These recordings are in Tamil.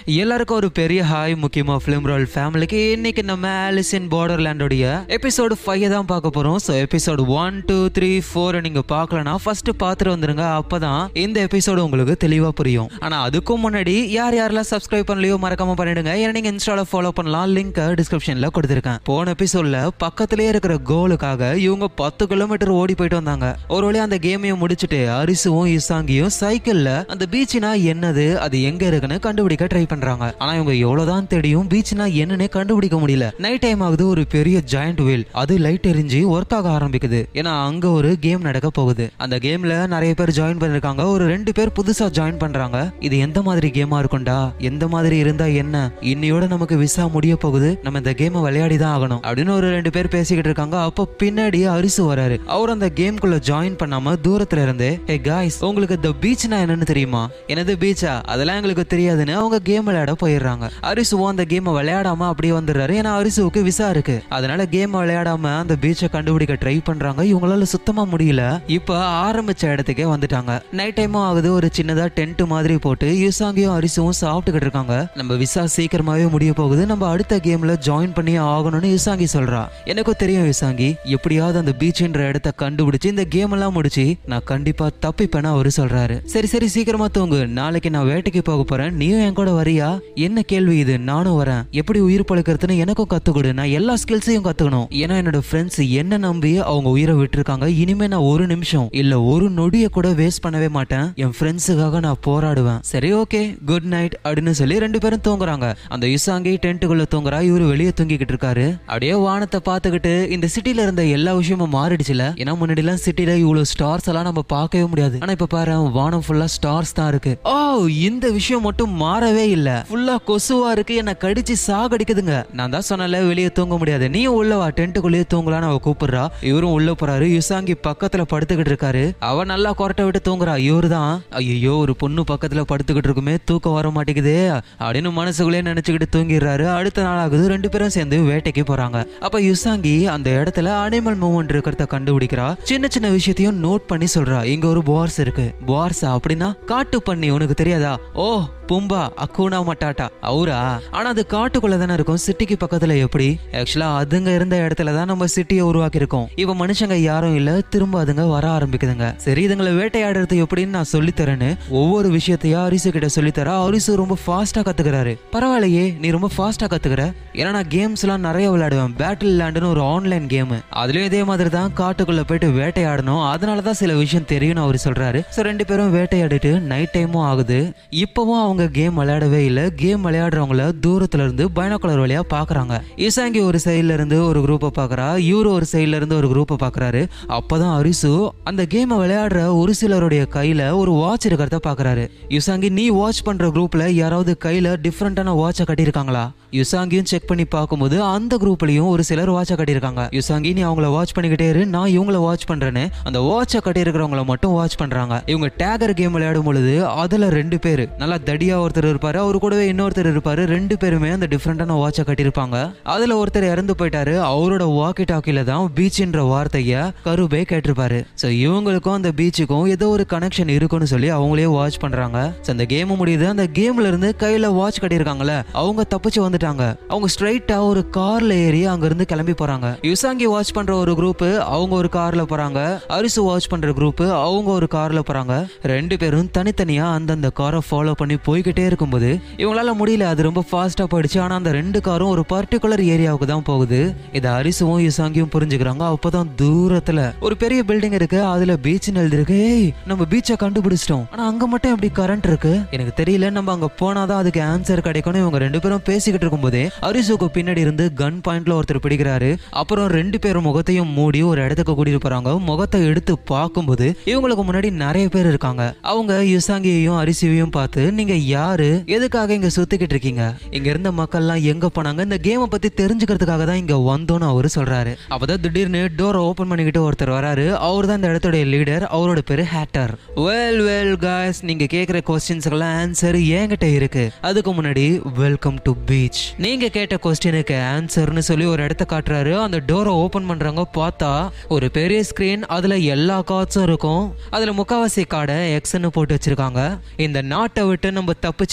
எல்லாருக்கும் ஒரு பெரிய ஹாய் முக்கியமா ஃபிலிம் ரோல் ஃபேமிலிக்கு இன்னைக்கு நம்ம ஆலிஸ் இன் பார்டர்லேண்டோடைய எபிசோடு ஃபைவ் தான் பார்க்க போறோம் so episode one two three four நீங்க பார்க்கலனா ஃபர்ஸ்ட் பார்த்துட்டு வந்துருங்க அப்பதான் இந்த எபிசோடு உங்களுக்கு தெளிவா புரியும் ஆனா அதுக்கும் முன்னாடி யார் யாரெல்லாம் சப்ஸ்கிரைப் பண்ணலையோ மறக்காம பண்ணிடுங்க ஏன்னா நீங்க இன்ஸ்டால ஃபாலோ பண்ணலாம் லிங்க் டிஸ்கிரிப்ஷன்ல கொடுத்துருக்கேன் போன எபிசோட்ல பக்கத்திலேயே இருக்கிற கோலுக்காக இவங்க பத்து கிலோமீட்டர் ஓடி போயிட்டு வந்தாங்க ஒரு வழியா அந்த கேமையும் முடிச்சுட்டு அரிசுவும் இசாங்கியும் சைக்கிள்ல அந்த பீச்னா என்னது அது எங்க இருக்குன்னு கண்டுபிடிக்க ட்ரை பண்றாங்க ஆனா இவங்க எவ்வளவுதான் தெரியும் பீச்னா என்னன்னு கண்டுபிடிக்க முடியல நைட் டைம் ஆகுது ஒரு பெரிய ஜாயிண்ட் வீல் அது லைட் எரிஞ்சு ஒர்க் ஆக ஆரம்பிக்குது ஏன்னா அங்க ஒரு கேம் நடக்க போகுது அந்த கேம்ல நிறைய பேர் ஜாயின் பண்ணிருக்காங்க ஒரு ரெண்டு பேர் புதுசா ஜாயின் பண்றாங்க இது எந்த மாதிரி கேமா இருக்கும்டா எந்த மாதிரி இருந்தா என்ன இன்னையோட நமக்கு விசா முடிய போகுது நம்ம இந்த கேமை விளையாடி தான் ஆகணும் அப்படின்னு ஒரு ரெண்டு பேர் பேசிக்கிட்டு இருக்காங்க அப்போ பின்னாடி அரிசு வராரு அவர் அந்த கேம்குள்ள ஜாயின் பண்ணாம தூரத்துல இருந்து ஹே காய்ஸ் உங்களுக்கு இந்த பீச்னா என்னன்னு தெரியுமா என்னது பீச்சா அதெல்லாம் எங்களுக்கு தெரியாதுன்னு அவங்க கேம் விளையாட போயிடுறாங்க அரிசுவும் அந்த கேமை விளையாடாம அப்படியே வந்துடுறாரு ஏன்னா அரிசுவுக்கு விசா இருக்கு அதனால கேம் விளையாடாம அந்த பீச்சை கண்டுபிடிக்க ட்ரை பண்றாங்க இவங்களால சுத்தமா முடியல இப்ப ஆரம்பிச்ச இடத்துக்கே வந்துட்டாங்க நைட் டைமும் ஆகுது ஒரு சின்னதா டென்ட் மாதிரி போட்டு யுசாங்கியும் அரிசுவும் சாப்பிட்டுக்கிட்டு இருக்காங்க நம்ம விசா சீக்கிரமாவே முடிய போகுது நம்ம அடுத்த கேம்ல ஜாயின் பண்ணி ஆகணும்னு யுசாங்கி சொல்றா எனக்கும் தெரியும் யுசாங்கி எப்படியாவது அந்த பீச்ன்ற இடத்த கண்டுபிடிச்சு இந்த கேம் எல்லாம் முடிச்சு நான் கண்டிப்பா தப்பிப்பேன்னு அவரு சொல்றாரு சரி சரி சீக்கிரமா தூங்கு நாளைக்கு நான் வேட்டைக்கு போக போறேன் நீயும் என் கூட வரியா என்ன கேள்வி இது நானும் வரேன் எப்படி உயிர் பழக்கிறதுன்னு எனக்கும் கத்து கொடு நான் எல்லா ஸ்கில்ஸையும் கத்துக்கணும் ஏன்னா என்னோட ஃப்ரெண்ட்ஸ் என்ன நம்பி அவங்க உயிரை விட்டுருக்காங்க இனிமே நான் ஒரு நிமிஷம் இல்ல ஒரு நொடிய கூட வேஸ்ட் பண்ணவே மாட்டேன் என் ஃப்ரெண்ட்ஸுக்காக நான் போராடுவேன் சரி ஓகே குட் நைட் அப்படின்னு சொல்லி ரெண்டு பேரும் தூங்குறாங்க அந்த இசாங்கி டென்ட்டுக்குள்ள தூங்குறா இவரு வெளியே தூங்கிக்கிட்டு இருக்காரு அப்படியே வானத்தை பார்த்துக்கிட்டு இந்த சிட்டில இருந்த எல்லா விஷயமும் மாறிடுச்சுல ஏன்னா முன்னாடி எல்லாம் சிட்டில இவ்வளவு ஸ்டார்ஸ் எல்லாம் நம்ம பார்க்கவே முடியாது ஆனா இப்ப பாரு வானம் ஃபுல்லா ஸ்டார்ஸ் தான் இருக்கு ஓ இந்த விஷயம் மட்டும் மாறவே இல்ல ஃபுல்லா கொசுவா இருக்கு என்ன கடிச்சு சாகடிக்குதுங்க நான் தான் சொன்னல வெளியே தூங்க முடியாது நீயும் உள்ள வா டென்ட்டுக்குள்ளேயே தூங்கலான்னு அவ கூப்பிடுறா இவரும் உள்ள போறாரு யுசாங்கி பக்கத்துல படுத்துக்கிட்டு இருக்காரு அவ நல்லா கொரட்டை விட்டு தூங்குறா இவரு தான் ஐயோ ஒரு பொண்ணு பக்கத்துல படுத்துக்கிட்டு இருக்குமே தூக்கம் வர மாட்டேங்குதே அப்படின்னு மனசுக்குள்ளே நினைச்சுக்கிட்டு தூங்கிடுறாரு அடுத்த நாள் ஆகுது ரெண்டு பேரும் சேர்ந்து வேட்டைக்கு போறாங்க அப்ப யுசாங்கி அந்த இடத்துல அனிமல் மூவ்மெண்ட் இருக்கிறத கண்டுபிடிக்கிறா சின்ன சின்ன விஷயத்தையும் நோட் பண்ணி சொல்றா இங்க ஒரு பார்ஸ் இருக்கு பார்ஸா அப்படின்னா காட்டு பண்ணி உனக்கு தெரியாதா ஓ பும்பா அக்கூனா மட்டாட்டா அவரா ஆனா அது காட்டுக்குள்ள தானே இருக்கும் சிட்டிக்கு பக்கத்துல எப்படி ஆக்சுவலா அதுங்க இருந்த இடத்துல தான் நம்ம சிட்டியை உருவாக்கி இருக்கோம் இவ மனுஷங்க யாரும் இல்ல திரும்ப அதுங்க வர ஆரம்பிக்குதுங்க சரி இதுங்களை வேட்டையாடுறது எப்படின்னு நான் சொல்லி தரேன்னு ஒவ்வொரு விஷயத்தையும் அரிசு கிட்ட சொல்லி தர அரிசு ரொம்ப ஃபாஸ்டா கத்துக்கிறாரு பரவாயில்லையே நீ ரொம்ப ஃபாஸ்டா கத்துக்கிற ஏன்னா நான் கேம்ஸ் எல்லாம் நிறைய விளையாடுவேன் பேட்டில் லேண்டுன்னு ஒரு ஆன்லைன் கேம் அதுலயும் இதே மாதிரி தான் காட்டுக்குள்ள போயிட்டு வேட்டையாடணும் அதனாலதான் சில விஷயம் தெரியும்னு அவர் சொல்றாரு சோ ரெண்டு பேரும் வேட்டையாடிட்டு நைட் டைமும் ஆகுது இப்பவும் அவங்க கேம் விளையாடவே இல்ல கேம் விளையாடுறவங்கள தூரத்துல இருந்து பைனாகுலர் வழியா பாக்குறாங்க இசாங்கி ஒரு சைடுல இருந்து ஒரு குரூப்பை பாக்குறா இவரு ஒரு சைடுல இருந்து ஒரு குரூப்பை பாக்குறாரு அப்பதான் அரிசு அந்த கேமை விளையாடுற ஒரு சிலருடைய கையில ஒரு வாட்ச் இருக்கிறத பாக்குறாரு யுசாங்கி நீ வாட்ச் பண்ற குரூப்ல யாராவது கையில டிஃப்ரெண்டான வாட்சை கட்டியிருக்காங்களா யுசாங்கியும் செக் பண்ணி பார்க்கும்போது அந்த குரூப்லயும் ஒரு சிலர் வாட்சை கட்டியிருக்காங்க யுசாங்கி நீ அவங்கள வாட்ச் பண்ணிக்கிட்டே இரு நான் இவங்கள வாட்ச் பண்றேன்னு அந்த வாட்சை கட்டியிருக்கிறவங்கள மட்டும் வாட்ச் பண்றாங்க இவங்க டேகர் கேம் விளையாடும் பொழுது அதுல ரெண்டு பேர் நல்லா தடியா ஒருத்தர் இருப்பாரு அவரு கூடவே இன்னொருத்தர் இருப்பாரு ரெண்டு பேருமே அந்த டிஃப்ரெண்டான வாட்சை கட்டியிருப்பாங்க அதுல ஒருத்தர் இறந்து போயிட்டாரு அவரோட வாக்கி டாக்கில தான் பீச்ன்ற வார்த்தைய கருபே கேட்டிருப்பாரு சோ இவங்களுக்கும் அந்த பீச்சுக்கும் ஏதோ ஒரு கனெக்ஷன் இருக்குன்னு சொல்லி அவங்களே வாட்ச் பண்றாங்க சோ அந்த கேம் முடியுது அந்த கேம்ல இருந்து கையில வாட்ச் கட்டியிருக்காங்கல்ல அவங்க தப்பிச்சு வந்துட்டாங்க அவங்க ஸ்ட்ரைட்டா ஒரு கார்ல ஏறி அங்க இருந்து கிளம்பி போறாங்க யுசாங்கி வாட்ச் பண்ற ஒரு குரூப் அவங்க ஒரு கார்ல போறாங்க அரிசு வாட்ச் பண்ற குரூப் அவங்க ஒரு கார்ல போறாங்க ரெண்டு பேரும் தனித்தனியா அந்தந்த காரை ஃபாலோ பண்ணி போய்கிட்டே இருக்கும்போது இவங்களால முடியல அது ரொம்ப ஃபாஸ்டா போயிடுச்சு ஆனா அந்த ரெண்டு காரும் ஒரு பர்டிகுலர் ஏரியாவுக்கு தான் போகுது இதை அரிசுவும் யுசாங்கியும் புரிஞ்சுக்கிறாங்க அப்பதான் தூரத்துல ஒரு பெரிய பில்டிங் இருக்கு அதுல பீச் எழுதிருக்கு ஏய் நம்ம பீச்சை கண்டுபிடிச்சிட்டோம் ஆனா அங்க மட்டும் எப்படி கரண்ட் இருக்கு எனக்கு தெரியல நம்ம அங்க போனாதான் அதுக்கு ஆன்சர் கிடைக்கும்னு இவங்க ரெண்டு பேரும் பேசிக்கிட்டு இருக்கும்போதே அரிசுக்கு பின்னாடி இருந்து கன் பாயிண்ட்ல ஒருத்தர் பிடிக்கிறாரு அப்புறம் ரெண்டு பேரும் முகத்தையும் மூடி ஒரு இடத்துக்கு கூட்டிட்டு போறாங்க முகத்தை எடுத்து பார்க்கும்போது இவங்களுக்கு முன்னாடி நிறைய பேர் இருக்காங்க அவங்க யுசாங்கியையும் அரிசியையும் பார்த்து நீங்க யாரு எதுக்காக இங்க சுத்திக்கிட்டு இருக்கீங்க இங்க இருந்த மக்கள்லாம் எங்க போனாங்க இந்த கேமை பத்தி தெரிஞ்சுக்கிறதுக்காக தான் இங்க வந்தோம்னு அவரு சொல்றாரு அப்பதான் திடீர்னு டோரை ஓபன் பண்ணிக்கிட்டு ஒருத்தர் வராரு அவர் தான் இந்த இடத்துடைய லீடர் அவரோட பேரு ஹேட்டர் வெல் வெல் காய்ஸ் நீங்க கேக்குற கொஸ்டின்ஸ்க்கெல்லாம் ஆன்சர் என்கிட்ட இருக்கு அதுக்கு முன்னாடி வெல்கம் டு பீச் நீங்க கேட்ட கொஸ்டினுக்கு ஆன்சர்னு சொல்லி ஒரு இடத்த காட்டுறாரு அந்த டோரை ஓபன் பண்றாங்க பார்த்தா ஒரு பெரிய ஸ்கிரீன் அதுல எல்லா கார்ட்ஸும் இருக்கும் அதுல முக்காவாசி கார்டை எக்ஸ்னு போட்டு வச்சிருக்காங்க இந்த நாட்டை விட்டு நம்ம தப்பிச்சு போகிறதுக்கு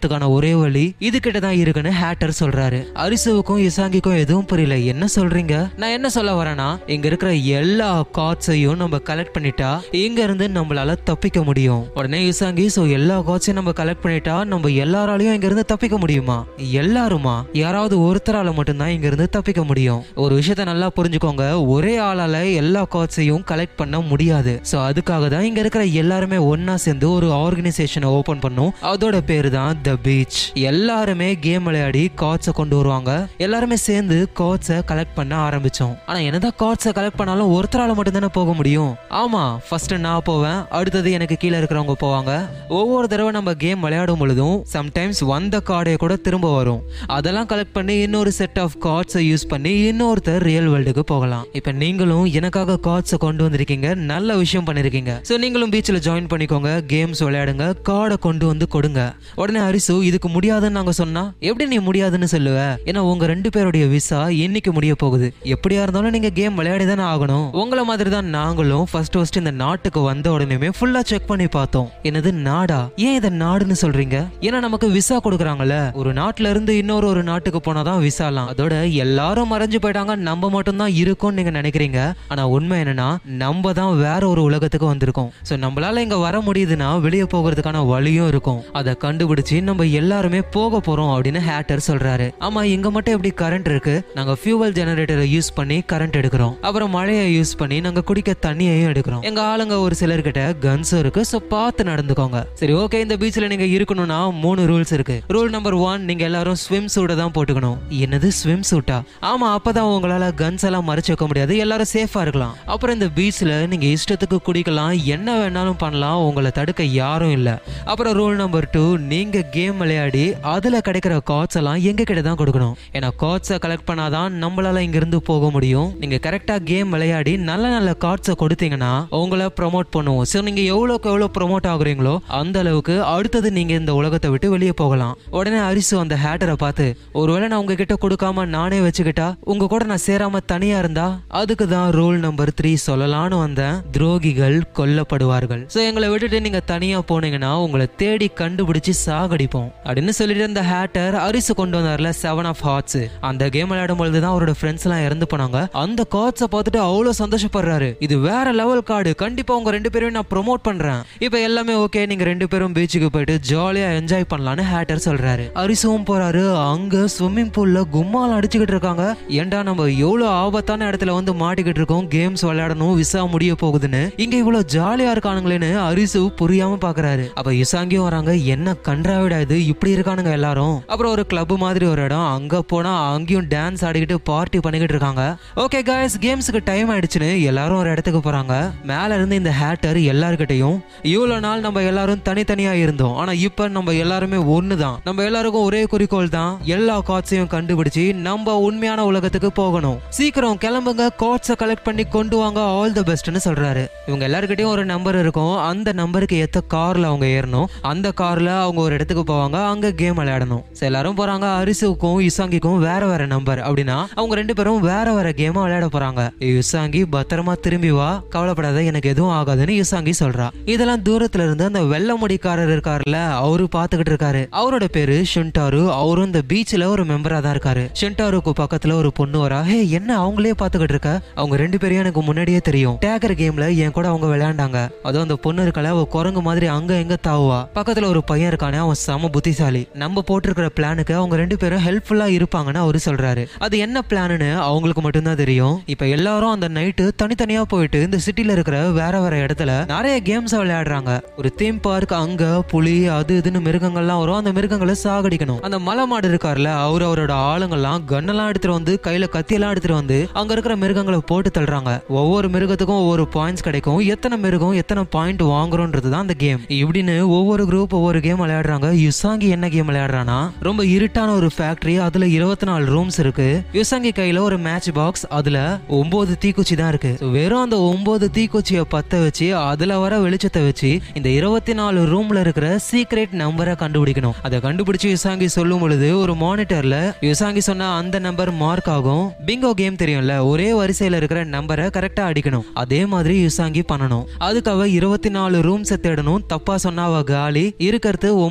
போறதுக்கான ஒரே வழி இது கிட்ட தான் இருக்குன்னு ஹேட்டர் சொல்றாரு அரிசுவுக்கும் இசாங்கிக்கும் எதுவும் புரியல என்ன சொல்றீங்க நான் என்ன சொல்ல வரேன்னா இங்க இருக்கிற எல்லா கார்ட்ஸையும் நம்ம கலெக்ட் பண்ணிட்டா இங்க இருந்து நம்மளால தப்பிக்க முடியும் உடனே இசாங்கி சோ எல்லா கார்ட்ஸையும் நம்ம கலெக்ட் பண்ணிட்டா நம்ம எல்லாராலையும் இங்க இருந்து தப்பிக்க முடியுமா எல்லாருமா யாராவது ஒருத்தரால மட்டும்தான் இங்க இருந்து தப்பிக்க முடியும் ஒரு விஷயத்த நல்லா புரிஞ்சுக்கோங்க ஒரே ஆளால எல்லா கார்ட்ஸையும் கலெக்ட் பண்ண முடியாது சோ அதுக்காக தான் இங்க இருக்கிற எல்லாருமே ஒன்னா சேர்ந்து ஒரு ஆர்கனைசேஷனை ஓபன் பண்ணும் அதோட பேரு தான் த பீச் எல்லாருமே கேம் விளையாடி கார்ட்ஸை கொண்டு வருவாங்க எல்லாருமே சேர்ந்து கார்ட்ஸை கலெக்ட் பண்ண ஆரம்பிச்சோம் ஆனா என்னதான் கார்ட்ஸை கலெக்ட் பண்ணாலும் ஒருத்தரால மட்டும் தானே போக முடியும் ஆமா ஃபர்ஸ்ட் நான் போவேன் அடுத்தது எனக்கு கீழே இருக்கிறவங்க போவாங்க ஒவ்வொரு தடவை நம்ம கேம் விளையாடும் பொழுதும் சம்டைம்ஸ் வந்த கார்டே கூட திரும்ப வரும் அதெல்லாம் கலெக்ட் பண்ணி இன்னொரு செட் ஆஃப் கார்ட்ஸை யூஸ் பண்ணி இன்னொருத்தர் ரியல் வேர்ல்டுக்கு போகலாம் இப்போ நீங்களும் எனக்காக கார்ட்ஸை கொண்டு வந்திருக்கீங்க நல்ல விஷயம் பண்ணிருக்கீங்க ஸோ நீங்களும் பீச்சில் ஜாயின் பண்ணிக்கோங்க கேம்ஸ் விளையாடுங்க கார்டை கொண்டு வந்து கொடுங்க உடனே அரிசு இதுக்கு முடியாதுன்னு நாங்க சொன்னா எப்படி நீ முடியாதுன்னு சொல்லுவ ஏன்னா உங்க ரெண்டு பேருடைய விசா என்னைக்கு முடிய போகுது எப்படியா இருந்தாலும் நீங்க கேம் விளையாடி தானே ஆகணும் உங்களை மாதிரி தான் நாங்களும் ஃபர்ஸ்ட் ஃபர்ஸ்ட் இந்த நாட்டுக்கு வந்த உடனே ஃபுல்லா செக் பண்ணி பார்த்தோம் என்னது நாடா ஏன் இதை நாடுன்னு சொல்றீங்க ஏன்னா நமக்கு விசா கொடுக்குறாங்கல்ல ஒரு நாட்டுல இருந்து இன்னொரு ஒரு நாட்டுக்கு போனாதான் விசாலாம் அதோட எல்லாரும் மறைஞ்சு போயிட்டாங்க நம்ம மட்டும் தான் இருக்கோம்னு நீங்க நினைக்கிறீங்க ஆனா உண்மை என்னன்னா நம்ம தான் வேற ஒரு உலகத்துக்கு வந்திருக்கோம் சோ நம்மளால இங்க வர முடியுதுன்னா வெளியே போகிறதுக்கான வழியும் இருக்கும் அதை கண்டுபிடிச்சு நம்ம எல்லாருமே போக போறோம் அப்படின்னு ஹேட்டர் சொல்றாரு ஆமா இங்க மட்டும் எப்படி கரண்ட் இருக்கு நாங்க ஃபியூவல் ஜெனரேட்டரை யூஸ் பண்ணி கரண்ட் எடுக்கிறோம் அப்புறம் மழையை யூஸ் பண்ணி நாங்க குடிக்க தண்ணியையும் எடுக்கிறோம் எங்க ஆளுங்க ஒரு சிலர்கிட்ட கன்ஸும் இருக்கு சோ பார்த்து நடந்துக்கோங்க சரி ஓகே இந்த பீச்ல நீங்க இருக்கணும்னா மூணு ரூல்ஸ் இருக்கு ரூல் நம்பர் ஒன் நீங்க எல்லாரும் ஸ்விம் சூட்டை தான் போட்டுக்கணும் என்னது ஸ்விம் சூட்டா ஆமா அப்பதான் உங்களால கன்ஸ் எல்லாம் மறைச்சு வைக்க முடியாது எல்லாரும் சேஃபா இருக்கலாம் அப்புறம் இந்த பீச்ல நீங்க இஷ்டத்துக்கு குடிக்கலாம் என்ன வேணாலும் பண்ணலாம் உங்களை தடுக்க யாரும் இல்ல அப்புறம் ரூல் நம்பர் டூ நீங்க கேம் விளையாடி அதுல கிடைக்கிற கார்ட்ஸ் எல்லாம் எங்க கிட்ட தான் கொடுக்கணும் ஏன்னா கார்ட்ஸை கலெக்ட் பண்ணாதான் நம்மளால இங்க இருந்து போக முடியும் நீங்க கரெக்டா கேம் விளையாடி நல்ல நல்ல கார்ட்ஸை கொடுத்தீங்கன்னா உங்களை ப்ரோமோட் பண்ணுவோம் ஸோ நீங்க எவ்வளோக்கு எவ்வளோ ப்ரோமோட் ஆகுறீங்களோ அந்த அளவுக்கு அடுத்தது நீங்க இந்த உலகத்தை விட்டு வெளியே போகலாம் உடனே அரிசு அந்த ஹேட்டரை பார்த்து ஒருவேளை நான் உங்ககிட்ட கொடுக்காம நானே வச்சுக்கிட்டா உங்க கூட நான் சேராம தனியா இருந்தா அதுக்கு தான் ரூல் நம்பர் த்ரீ சொல்லலாம்னு வந்தேன் துரோகிகள் கொல்லப்படுவார்கள் சோ எங்களை விட்டுட்டு நீங்க தனியா போனீங்கன்னா உங்களை தேடி கண்டுபிடிச்சு சாகடிப்போம் அப்படின்னு சொல்லிட்டு இந்த ஹேட்டர் அரிசு கொண்டு வந்தார்ல செவன் ஆஃப் ஹார்ட்ஸ் அந்த கேம் விளையாடும் பொழுது தான் அவரோட ஃப்ரெண்ட்ஸ் எல்லாம் இறந்து போனாங்க அந்த கார்ட்ஸை பார்த்துட்டு அவ்வளவு சந்தோஷப்படுறாரு இது வேற லெவல் கார்டு கண்டிப்பா உங்க ரெண்டு பேரையும் நான் ப்ரோமோட் பண்றேன் இப்போ எல்லாமே ஓகே நீங்க ரெண்டு பேரும் பீச்சுக்கு போயிட்டு ஜாலியா என்ஜாய் பண்ணலாம்னு ஹேட்டர் சொல்றாரு அரிசுவும் போறாரு அங்க ஸ்விம்மிங் பூல்ல கும்மால அடிச்சுக்கிட்டு இருக்காங்க ஏன்டா நம்ம எவ்வளவு ஆபத்தான இடத்துல வந்து மாட்டிக்கிட்டு இருக்கோம் கேம்ஸ் விளையாடணும் விசா முடிய போகுதுன்னு இங்க இவ்வளவு ஜாலியா இருக்கானுங்களேன்னு அரிசு புரியாம பாக்குறாரு அப்ப இசாங்கியும் வராங்க என்ன கன்றாவிடா இது இப்படி இருக்கானுங்க எல்லாரும் அப்புறம் ஒரு கிளப் மாதிரி ஒரு இடம் அங்க போனா அங்கேயும் டான்ஸ் ஆடிக்கிட்டு பார்ட்டி பண்ணிக்கிட்டு இருக்காங்க ஓகே காய்ஸ் கேம்ஸுக்கு டைம் ஆயிடுச்சுன்னு எல்லாரும் ஒரு இடத்துக்கு போறாங்க மேல இருந்து இந்த ஹேட்டர் எல்லார்கிட்டையும் இவ்வளவு நாள் நம்ம எல்லாரும் தனித்தனியா இருந்தோம் ஆனா இப்ப நம்ம எல்லாருமே ஒண்ணுதான் நம்ம எல்லாருக்கும் ஒரே குறிக்கோள் தான் எல்லா கார்ட்ஸையும் கண்டுபிடிச்சு நம்ம உண்மையான உலகத்துக்கு போகணும் சீக்கிரம் கிளம்புங்க கார்ட்ஸை கலெக்ட் பண்ணி கொண்டு வாங்க ஆல் த பெஸ்ட்னு சொல்றாரு இவங்க எல்லார்கிட்டயும் ஒரு நம்பர் இருக்கும் அந்த நம்பருக்கு ஏத்த கார்ல அவங்க ஏறணும் அந்த கார்ல அவங்க ஒரு இடத்துக்கு போவாங்க அங்க கேம் விளையாடணும் So, எல்லாரும் போறாங்க அரிசுக்கும் இசாங்கிக்கும் வேற வேற நம்பர் அப்படின்னா அவங்க ரெண்டு பேரும் வேற வேற கேம் விளையாட போறாங்க இசாங்கி பத்திரமா திரும்பி வா கவலைப்படாத எனக்கு எதுவும் ஆகாதுன்னு இசாங்கி சொல்றா இதெல்லாம் தூரத்துல இருந்து அந்த வெள்ளை முடிக்காரர் இருக்காருல்ல அவரு பாத்துக்கிட்டு இருக்காரு அவரோட பேரு ஷுண்டாரு அவரும் இந்த பீச்ல ஒரு மெம்பரா தான் இருக்காரு ஷுண்டாருக்கு பக்கத்துல ஒரு பொண்ணு வரா ஹே என்ன அவங்களே பாத்துக்கிட்டு இருக்க அவங்க ரெண்டு பேரையும் எனக்கு முன்னாடியே தெரியும் டேக்கர் கேம்ல என் கூட அவங்க விளையாண்டாங்க அதுவும் அந்த பொண்ணு இருக்கல அவ குரங்கு மாதிரி அங்க எங்க தாவுவா பக்கத்துல ஒரு பையன் இருக்கானே அவன் செம புத்திசாலி நம்ம போட்டிருக்கிற பிளானுக்கு அவங்க ரெண்டு பேரும் ஹெல்ப்ஃபுல்லா இருப்பாங்கன்னு அவரு சொல்றாரு அது என்ன பிளான்னு அவங்களுக்கு மட்டும்தான் தெரியும் இப்ப எல்லாரும் அந்த நைட்டு தனித்தனியா போயிட்டு இந்த சிட்டில இருக்கிற வேற வேற இடத்துல நிறைய கேம்ஸ் விளையாடுறாங்க ஒரு தீம் பார்க் அங்க புலி அது இதுன்னு மிருகங்கள்லாம் வரும் அந்த மிருகங்களை சாகடிக்கணும் அந்த மலை மாடு இருக்கார்ல அவர் அவரோட ஆளுங்கெல்லாம் கன்னெல்லாம் எடுத்துட்டு வந்து கையில கத்தியெல்லாம் எடுத்துட்டு வந்து அங்க இருக்கிற மிருகங்களை போட்டு தள்ளுறாங்க ஒவ்வொரு மிருகத்துக்கும் ஒவ்வொரு பாயிண்ட்ஸ் கிடைக்கும் எத்தனை மிருகம் எத்தனை பாயிண்ட் வாங்குறோன்றது தான் அந்த கேம் இப்படின்னு ஒவ்வொரு குரூப் ஒவ்வொரு கேம் விளையாடுறாங்க யுசாங்கி என்ன கேம் விளையாடுறானா ரொம்ப இருட்டான ஒரு ஃபேக்டரி அதுல இருபத்தி நாலு ரூம்ஸ் இருக்கு யுசாங்கி கையில ஒரு மேட்ச் பாக்ஸ் அதுல ஒன்பது தீக்குச்சி தான் இருக்கு So, வெறும் அந்த ஒன்பது தீக்குச்சியை பத்த வச்சு அதுல வர வெளிச்சத்தை வச்சு இந்த இருபத்தி நாலு ரூம்ல இருக்கிற சீக்ரெட் நம்பரை கண்டுபிடிக்கணும் அதை கண்டுபிடிச்சு யுசாங்கி சொல்லும் பொழுது ஒரு மானிட்டர்ல யுசாங்கி சொன்ன அந்த நம்பர் மார்க் ஆகும் பிங்கோ கேம் தெரியும்ல ஒரே வரிசையில இருக்கிற நம்பரை கரெக்டா அடிக்கணும் அதே மாதிரி யுசாங்கி பண்ணணும் அதுக்கு அவ இருபத்தி நாலு ரூம்ஸை தேடணும் தப்பா சொன்னா அவ காலி இருக்கிறது ஒன்பது தீக்குச்சி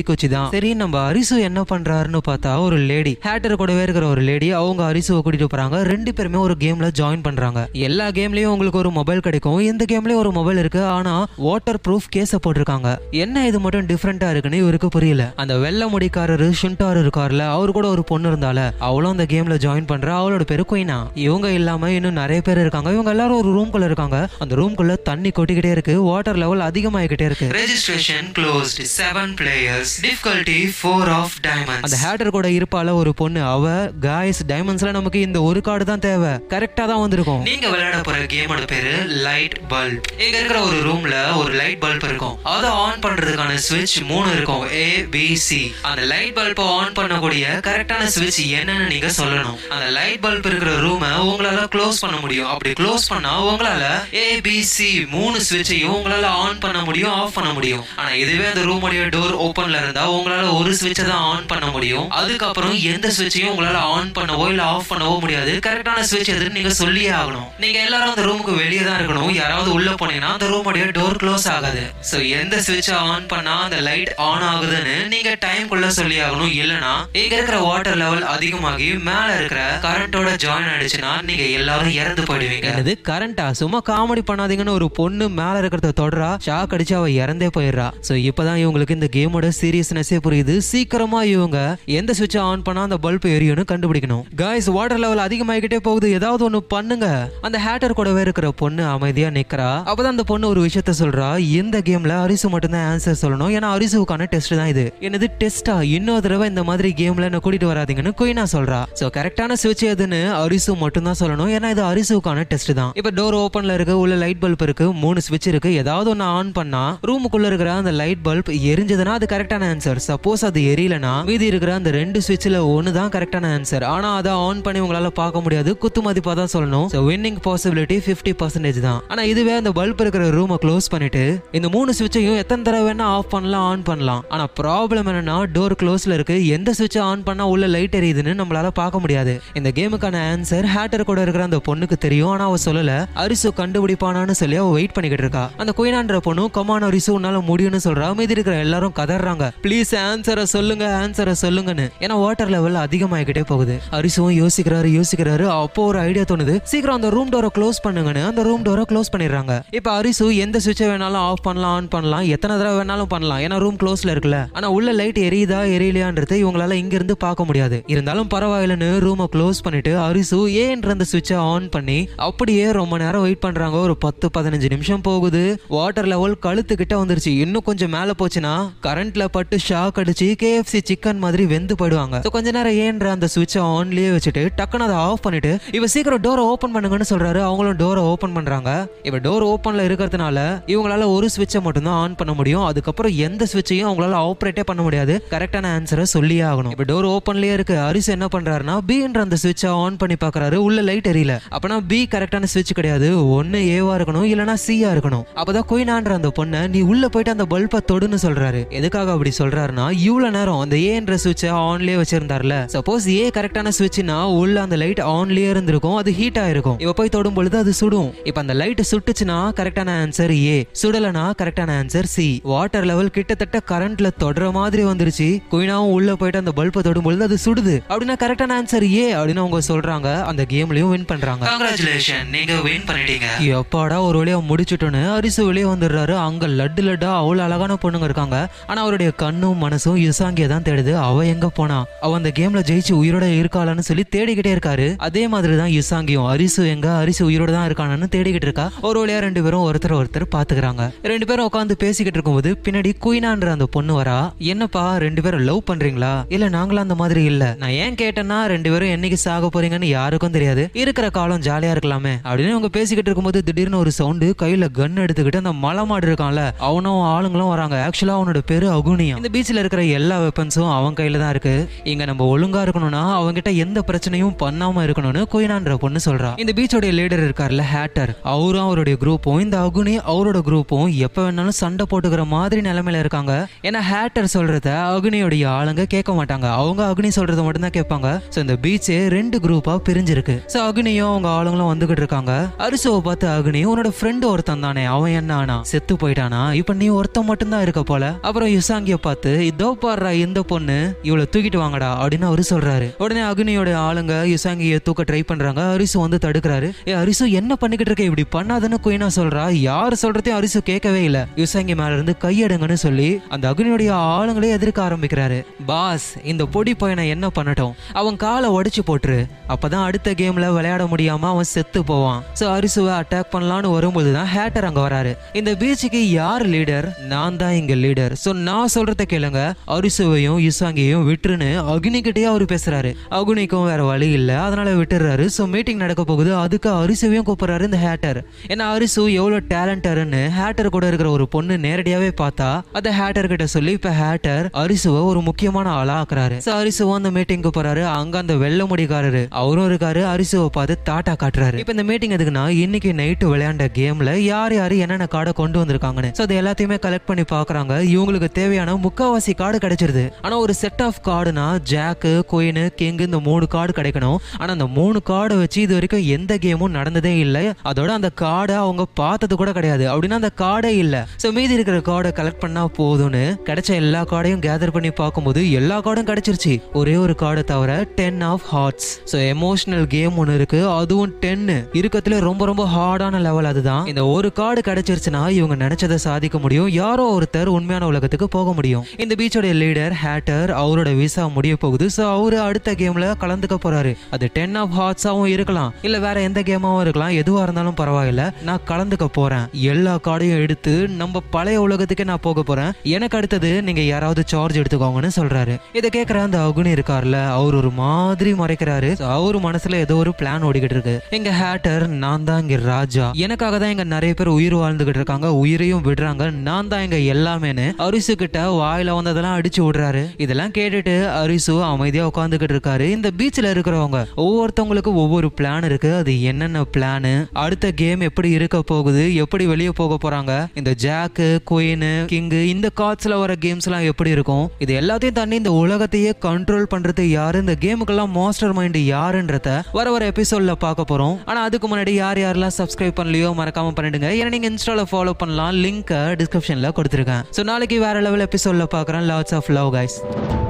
தீக்குச்சி தான் சரி நம்ம அரிசு என்ன பண்றாருன்னு பார்த்தா ஒரு லேடி ஹேட்டர் கூடவே இருக்கிற ஒரு லேடி அவங்க அரிசுவை கூட்டிட்டு போறாங்க ரெண்டு பேருமே ஒரு கேம்ல ஜாயின் பண்றாங்க எல்லா கேம்லயும் உங்களுக்கு ஒரு மொபைல் கிடைக்கும் இந்த கேம்லயும் ஒரு மொபைல் இருக்கு ஆனா வாட்டர் ப்ரூஃப் கேஸ போட்டிருக்காங்க என்ன இது மட்டும் டிஃப்ரெண்டா இருக்குன்னு இவருக்கு புரியல அந்த வெள்ள முடிக்காரரு ஷுண்டாரு இருக்கார்ல அவரு கூட ஒரு பொண்ணு இருந்தால அவளும் அந்த கேம்ல ஜாயின் பண்ற அவளோட பேரு குயினா இவங்க இல்லாம இன்னும் நிறைய பேர் இருக்காங்க இவங்க எல்லாரும் ஒரு ரூம்குள்ள இருக்காங்க அந்த ரூம்குள்ள தண்ணி கொட்டிக்கிட்டே இருக்கு வாட்டர் லெவல் அதிகமாகிக்கிட்டே இருக்கு registration closed seven players difficulty four of diamonds அந்த ஹேட்டர் கூட இருப்பால ஒரு பொண்ணு அவ காய்ஸ் டைமண்ட்ஸ்ல நமக்கு இந்த ஒரு கார்டு தான் தேவை கரெக்டா தான் வந்திருக்கும் நீங்க விளையாட போற கேமோட பேரு லைட் பல்ப் இங்க இருக்கிற ஒரு ரூம்ல ஒரு லைட் பல்ப் இருக்கும் அதை ஆன் பண்றதுக்கான ஸ்விட்ச் மூணு இருக்கும் ஏ பி சி அந்த லைட் பல்பை ஆன் பண்ணக்கூடிய கரெக்டான ஸ்விட்ச் என்னன்னு நீங்க சொல்லணும் அந்த லைட் பல்ப் இருக்கிற ரூமை உங்களால க்ளோஸ் பண்ண முடியும் அப்படி க்ளோஸ் பண்ணா உங்களால ஏ பி சி மூணு ஸ்விட்சையும் உங்களால ஆன் பண்ண முடியும் ஆஃப் பண்ண முடியும் ஆனா இதுவே அந்த ரூமுடைய டோர் ஓபன்ல இருந்தா உங்களால ஒரு ஸ்விட்சை தான் ஆன் பண்ண முடியும் அதுக்கப்புறம் எந்த ஸ்விட்சையும் உங்களால ஆன் பண்ணவோ இல்ல ஆஃப் பண்ணவோ முடியாது கரெக்டான ஸ்விட்ச் எதுன்னு நீங்க சொல்லியே ஆகணும் நீங்க எல்லாரும் அந்த ரூமுக்கு வெளியே தான் இருக்கணும் யாராவது உள்ள போனீங்கன்னா அந்த ரூமுடைய டோர் க்ளோஸ் ஆகாது சோ எந்த ஸ்விட்சை ஆன் பண்ணா அந்த லைட் ஆன் ஆகுதுன்னு நீங்க டைம் குள்ள சொல்லி ஆகணும் இல்லனா இங்க இருக்கிற வாட்டர் லெவல் அதிகமாகி மேல இருக்கிற கரண்டோட ஜாயின் ஆயிடுச்சுன்னா நீங்க எல்லாரும் இறந்து போயிடுவீங்க அது கரண்டா சும்மா காமெடி பண்ணாதீங்கன்னு ஒரு பொண்ணு மேல இருக்கிறத தொடரா ஷாக் அடிச்சு அவ இறந்தே போயிடுறா சோ இப்பதான் இவங்களுக்கு இந்த கேமோட சீரியஸ்னஸே புரியுது சீக்கிரமா இவங்க எந்த சுவிட்சை ஆன் பண்ணா அந்த பல்ப் எரியும்னு கண்டுபிடிக்கணும் காய்ஸ் வாட்டர் லெவல் அதிகமாகிக்கிட்டே போகுது ஏதாவது ஒண்ணு பண்ணுங்க அந்த ஹேட்டர் கூடவே இருக்கிற பொண்ணு அமைதியா நிக்கிறா அப்பதான் அந்த பொண்ணு ஒரு விஷயத்த சொல்றா இந்த கேம்ல அரிசு மட்டும்தான் ஆன்சர் சொல்லணும் ஏன்னா அரிசுவுக்கான டெஸ்ட் தான் இது என்னது டெஸ்டா இன்னொரு தடவை இந்த மாதிரி கேம்ல என்ன கூட்டிட்டு வராதீங்கன்னு குயினா சொல்றா சோ கரெக்டான சுவிட்ச் எதுன்னு அரிசு மட்டும் தான் சொல்லணும் ஏன்னா இது அரிசுவுக்கான டெஸ்ட் தான் இப்ப டோர் ஓபன்ல இருக்கு உள்ள லைட் பல்ப் இருக்கு மூணு சுவிட்ச் இருக்கு ஏதாவது ஒன்னு ஆன் பண்ணா ரூமுக்குள்ள இருக்கிற அந்த லைட் பல்ப் எரிஞ்சதுன்னா அது கரெக்டான ஆன்சர் சப்போஸ் அது எரியலனா மீதி இருக்கிற அந்த ரெண்டு சுவிட்ச்ல ஒன்னு தான் கரெக்டான ஆன்சர் ஆனா அதை ஆன் பண்ணி உங்களால பார்க்க முடியாது குத்து மதிப்பா தான் சொல்லணும் சோ வின்னிங் பாசிபிலிட்டி 50% பர்சன்டேஜ் தான் ஆனா இதுவே அந்த பல்ப் இருக்கிற ரூமை க்ளோஸ் பண்ணிட்டு இந்த மூணு சுவிட்சையும் எத்தனை தடவை வேணா ஆஃப் பண்ணலாம் ஆன் பண்ணலாம் ஆனா ப்ராப்ளம் என்னன்னா டோர் க்ளோஸ்ல இருக்கு எந்த சுவிட்சை ஆன் பண்ணா உள்ள லைட் எரியுதுன்னு நம்மளால பார்க்க முடியாது இந்த கேமுக்கான ஆன்சர் ஹேட்டர் கூட இருக்கிற அந்த பொண்ணுக்கு தெரியும் ஆனா அவ சொல்லல அரிசு கண்டுபிடிப்பானான்னு சொல்லி அவ வெயிட் பண்ணிக்கிட்டு இருக்கா அந்த குயினான்ற பொண்ணு கமான அரிசு உன்னால முடியும்னு சொல்றா மீதி இருக்கிற எல்லாரும் கதறாங்க ப்ளீஸ் ஆன்சரை சொல்லுங்க ஆன்சரை சொல்லுங்கன்னு ஏன்னா வாட்டர் லெவல் அதிகமாகிக்கிட்டே போகுது அரிசுவும் யோசிக்கிறாரு யோசிக்கிறாரு அப்போ ஒரு ஐடியா தோணுது சீக்கிரம் அந்த ரூம் டோரை க்ளோஸ் பண்ணுங்கன்னு அந்த ரூம் டோரை க்ளோஸ் பண்ணிடுறாங்க இப்ப அரிசு எந்த சுவிட்சை வேணாலும் ஆஃப் பண்ணலாம் ஆன் பண்ணலாம் எத்தனை தடவை வேணாலும் பண்ணலாம் ஏன்னா ரூம் க்ளோஸ்ல இருக்குல்ல ஆனா உள்ள லைட் எரியுதா எரியலையான்றது இவங்களால இங்க இருந்து பார்க்க முடியாது இருந்தாலும் பரவாயில்லன்னு ரூமை க்ளோஸ் பண்ணிட்டு அரிசு ஏன்ற அந்த சுவிட்சை ஆன் பண்ணி அப்படியே ரொம்ப நேரம் வெயிட் பண்றாங்க ஒரு பத்து பதினஞ்சு நிமிஷம் போகுது வாட்டர் லெவல் கழுத்து கிட்ட வந்துருச்சு இன்னும் கொஞ்சம் மேல போச்சுன்னா கரண்ட்ல பட்டு ஷாக் அடிச்சு கேஎஃப்சி சிக்கன் மாதிரி வெந்து போயிடுவாங்க So, கொஞ்ச நேரம் ஏன்ற அந்த சுவிட்சை ஆன்லயே வச்சுட்டு டக்குன்னு அதை ஆஃப் பண்ணிட்டு இவ சீக்கிரம் டோரை ஓபன் பண்ணுங்கன்னு சொல்றாரு அவங்களும் டோரை ஓபன் பண்றாங்க இவ டோர் ஓபன்ல இருக்கிறதுனால இவங்களால ஒரு சுவிட்சை மட்டும் தான் ஆன் பண்ண முடியும் அதுக்கப்புறம் எந்த சுவிட்சையும் அவங்களால ஆப்ரேட்டே பண்ண முடியாது கரெக்டான ஆன்சரை சொல்லியே ஆகணும் இப்ப டோர் ஓபன்லயே இருக்கு அரிசி என்ன பண்றாருன்னா பின்ற அந்த சுவிட்சை ஆன் பண்ணி பாக்குறாரு உள்ள லைட் எரியல அப்பனா பி கரெக்டான சுவிட்ச் கிடையாது ஒன்னு ஏவா இருக்கணும் இல்லனா சியா இருக்கணும் அப்பதான் குயினான்ற அந்த பொண்ணை நீ உள்ள போயிட்டு அந்த பல்பை தொடுன்னு சொல்றாரு எதுக்காக அப்படி சொல்றாருன்னா இவ்வளவு நேரம் அந்த ஏன்ற சுவிட்சை ஆன்லயே வச்சிருந்தார்ல சப்போஸ் ஏ கரெக்டான சுவிட்ச்னா உள்ள அந்த லைட் ஆன்லயே இருந்திருக்கும் அது ஹீட் ஆயிருக்கும் இவ போய் தொடும் பொழுது அது சுடும் இப்ப அந்த லைட் சுட்டுச்சுன்னா கரெக்டான ஆன்சர் ஏ சுடலனா கரெக்டான ஆன்சர் சி வாட்டர் லெவல் கிட்டத்தட்ட கரண்ட்ல தொடர மாதிரி வந்துருச்சு குயினாவும் உள்ள போயிட்டு அந்த பல்பை தொடும் பொழுது அது சுடுது அப்படின்னா கரெக்டான ஆன்சர் ஏ அப்படின்னு அவங்க சொல்றாங்க அந்த கேம்லயும் வின் பண்றாங்க கங்க்ராச்சுலேஷன் நீங்க வின் பண்ணிட்டீங்க எப்பாடா ஒரு வழியா முடிச்சுட்டோன்னு அரிசு வெளியே வந்துடுறாரு அங்க லட்டு லட்டா அவ்வளவு அழகான பொண்ணுங்க இருக்காங்க ஆனா அவருடைய கண்ணும் மனசும் யுசாங்கிய தான் தேடுது அவ எங்க போனா அவ அந்த கேம்ல ஜெயிச்சு உயிரோட இருக்காளான்னு சொல்லி தேடிக்கிட்டே இருக்காரு அதே மாதிரி தான் யுசாங்கியும் அரிசு எங்க அரிசு உயிரோட தான் இருக்கானு தேடிக்கிட்டு இருக்கா ஒரு வழியா ரெண்டு பேரும் ஒருத்தர் ஒருத்தர் பாத்துக்கிறாங்க ரெண்டு பேரும் உட்காந்து பேசிக்கிட்டு இருக்கும்போது பின்னாடி குயினான்ற அந்த பொண்ணு வரா என்னப்பா ரெண்டு பேரும் லவ் பண்றீங்களா இல்ல நாங்களும் அந்த மாதிரி இல்ல நான் ஏன் கேட்டேன்னா ரெண்டு பேரும் என்னைக்கு சாக போறீங்கன்னு யாருக்கும் தெரியாது இருக்கிற காலம் ஜாலியா இருக்கலாமே அப்படின்னு அவங்க பேசிக்கிட்டு இருக்கும்போது திடீர்னு ஒரு சவுண்டு கையில கன் எடுத்துக்கிட்டு அந்த மலை மாடு இருக்கான்ல அவனும் ஆளுங்களும் வராங்க ஆக்சுவலா அவனோட பேரு அகுனியா இந்த பீச்ல இருக்கிற எல்லா வெப்பன்ஸும் அவன் கையில தான் இருக்கு இங்க நம்ம ஒழுங்கா இருக்கணும்னா அவங்கிட்ட எந்த பிரச்சனையும் பண்ணாம இருக்கணும்னு கொயினான்ற பொண்ணு சொல்றா இந்த பீச்சோட லீடர் இருக்கார்ல ஹேட்டர் அவரும் அவருடைய குரூப்பும் இந்த அகுனி அவரோட குரூப்பும் எப்ப வேணாலும் சண்டை போட்டுக்கிற மாதிரி நிலைமையில இருக்காங்க ஏன்னா ஹேட்டர் சொல்றத அகுனியோடைய ஆளுங்க கேட்க மாட்டாங்க அவங்க அகுனி சொல்றத மட்டும் தான் கேட்பாங்க சோ இந்த பீச்சே ரெண்டு குரூப்பா பிரிஞ்சிருக்கு சோ அகுனியும் அவங்க ஆளுங்களும் வந்துகிட்டு இருக்காங்க அரிசுவை பார்த்து அகுனி உன்னோட ஃப்ரெண்டு ஒருத்தன் தானே அவன் என்ன ஆனா செத்து போயிட்டானா இப்ப நீ ஒருத்தன் மட்டும் தான் இருக்க போல அப்புறம் யுசாங்கி யுசாங்கிய பார்த்து இதோ பாடுறா இந்த பொண்ணு இவளை தூக்கிட்டு வாங்கடா அப்படின்னு அவரு சொல்றாரு உடனே அக்னியோட ஆளுங்க யுசாங்கிய தூக்க ட்ரை பண்றாங்க அரிசு வந்து தடுக்கிறாரு ஏ அரிசு என்ன பண்ணிக்கிட்டு இருக்க இப்படி பண்ணாதன்னு குயினா சொல்றா யார் சொல்றதையும் அரிசு கேட்கவே இல்ல யுசாங்கி மேல இருந்து கையெடுங்கன்னு சொல்லி அந்த அக்னியோடைய ஆளுங்களே எதிர்க்க ஆரம்பிக்கிறாரு பாஸ் இந்த பொடி பையனை என்ன பண்ணட்டும் அவன் காலை உடைச்சு போட்டுரு அப்பதான் அடுத்த கேம்ல விளையாட முடியாம அவன் செத்து போவான் சோ அரிசுவை அட்டாக் பண்ணலாம்னு வரும்போது தான் ஹேட்டர் அங்க வராரு இந்த பீச்சுக்கு யார் லீடர் நான் தான் இங்க லீடர் சோ நான் சொல்றத கேளுங்க அரிசுவையும் யுசாங்கியையும் விட்டுருன்னு அக்னி கிட்டயே அவரு பேசுறாரு அகுனிக்கும் வேற வழி இல்ல அதனால விட்டுறாரு சோ மீட்டிங் நடக்க போகுது அதுக்கு அரிசுவையும் கூப்பிடுறாரு இந்த ஹேட்டர் ஏன்னா அரிசு எவ்வளவு டேலண்டர்னு ஹேட்டர் கூட இருக்கிற ஒரு பொண்ணு நேரடியாவே பார்த்தா அந்த ஹேட்டர் கிட்ட சொல்லி இப்ப ஹேட்டர் அரிசுவை ஒரு முக்கியமான ஆளா ஆக்குறாரு சோ அரிசுவும் அந்த மீட்டிங்க்கு போறாரு அங்க அந்த வெள்ள முடிக்காரரு அவரும் இருக்காரு அரிசுவை பார்த்து தாட்டா காட்டுறாரு இப்ப இந்த மீட்டிங் எதுக்குன்னா இன்னைக்கு நைட்டு விளையாண்ட கேம்ல யார் யாரு என்னென்ன கார்டை கொண்டு வந்திருக்காங்கன்னு சோ அது எல்லாத்தையுமே கலெக்ட் பண்ணி பாக்குறாங்க இவங்களுக்கு தேவையான முக்காவாசி கார்டு கிடைச்சிருது ஆனா ஒரு செட் ஆஃப் கார்டுனா ஜாக்கு குயின் கிங் இந்த மூணு கார்டு கிடைக்கணும் ஆனா அந்த மூணு கார்டை வச்சு இது வரைக்கும் எந்த கேமும் நடந்ததே இல்லை அதோட அந்த கார்டை அவங்க பார்த்தது கூட கிடையாது அப்படின்னா அந்த கார்டே இல்ல சோ மீதி இருக்கிற கார்டை கலெக்ட் பண்ணா போதும்னு கிடைச்ச எல்லா கார்டையும் கேதர் பண்ணி பார்க்கும்போது எல்லா கார்டும் கிடைச்சிருச்சு ஒரே ஒரு கார்டை தவிர ten of hearts so emotional game ஒன்று இருக்கு அதுவும் டென்னு இருக்கத்துல ரொம்ப ரொம்ப ஹார்டான லெவல் அதுதான் இந்த ஒரு கார்டு கிடைச்சிருச்சுன்னா இவங்க நினைச்சதை சாதிக்க முடியும் யாரோ ஒருத்தர் உண்மையான உலகத்துக்கு போக முடியும் இந்த பீச்சோட லீடர் ஹேட்டர் அவரோட விசா முடிய போகுது ஸோ அவரு அடுத்த கேம்ல கலந்துக்க போறாரு அது டென் ஆஃப் ஹார்ட்ஸாவும் இருக்கலாம் இல்ல வேற எந்த கேமாவும் இருக்கலாம் எதுவா இருந்தாலும் பரவாயில்ல நான் கலந்துக்க போறேன் எல்லா கார்டையும் எடுத்து நம்ம பழைய உலகத்துக்கே நான் போக போறேன் எனக்கு அடுத்தது நீங்க யாராவது சார்ஜ் எடுத்துக்கோங்கன்னு சொல்றாரு இதை கேட்கிற அந்த அகுனி இருக்கார்ல அவர் ஒரு மாதிரி மறைக்கிறாரு So, அவரு மனசுல ஏதோ ஒரு பிளான் ஓடிக்கிட்டு இருக்கு எங்க ஹேட்டர் நான் தான் இங்க ராஜா எனக்காக தான் இங்க நிறைய பேர் உயிர் வாழ்ந்துகிட்டு இருக்காங்க உயிரையும் விடுறாங்க நான் தான் இங்க எல்லாமேன்னு அரிசு கிட்ட வாயில வந்ததெல்லாம் அடிச்சு விடுறாரு இதெல்லாம் கேட்டுட்டு அரிசு அமைதியா உட்காந்துக்கிட்டு இருக்காரு இந்த பீச்ல இருக்கிறவங்க ஒவ்வொருத்தவங்களுக்கு ஒவ்வொரு பிளான் இருக்கு அது என்னென்ன பிளான் அடுத்த கேம் எப்படி இருக்க போகுது எப்படி வெளியே போக போறாங்க இந்த ஜாக்கு குயின் கிங்கு இந்த கார்ட்ஸ்ல வர கேம்ஸ் எல்லாம் எப்படி இருக்கும் இது எல்லாத்தையும் தாண்டி இந்த உலகத்தையே கண்ட்ரோல் பண்றது யாரு இந்த கேமுக்கெல்லாம் மாஸ்டர் மைண்ட் யாருன்றத வர வர எபிசோட்ல பார்க்க போறோம் ஆனா அதுக்கு முன்னாடி யார் யாரெல்லாம் சப்ஸ்கிரைப் பண்ணலையோ மறக்காம பண்ணிடுங்க ஏன்னா நீங்க இன்ஸ்டால ஃபாலோ பண்ணலாம் லிங்க் டிஸ்கிரிப்ஷன்ல கொடுத்துருக்கேன் ஸோ நாளைக்கு வேற லெவல் எபிசோட்ல பார்க்குறேன் லாட்ஸ் ஆஃப் லவ் கைஸ்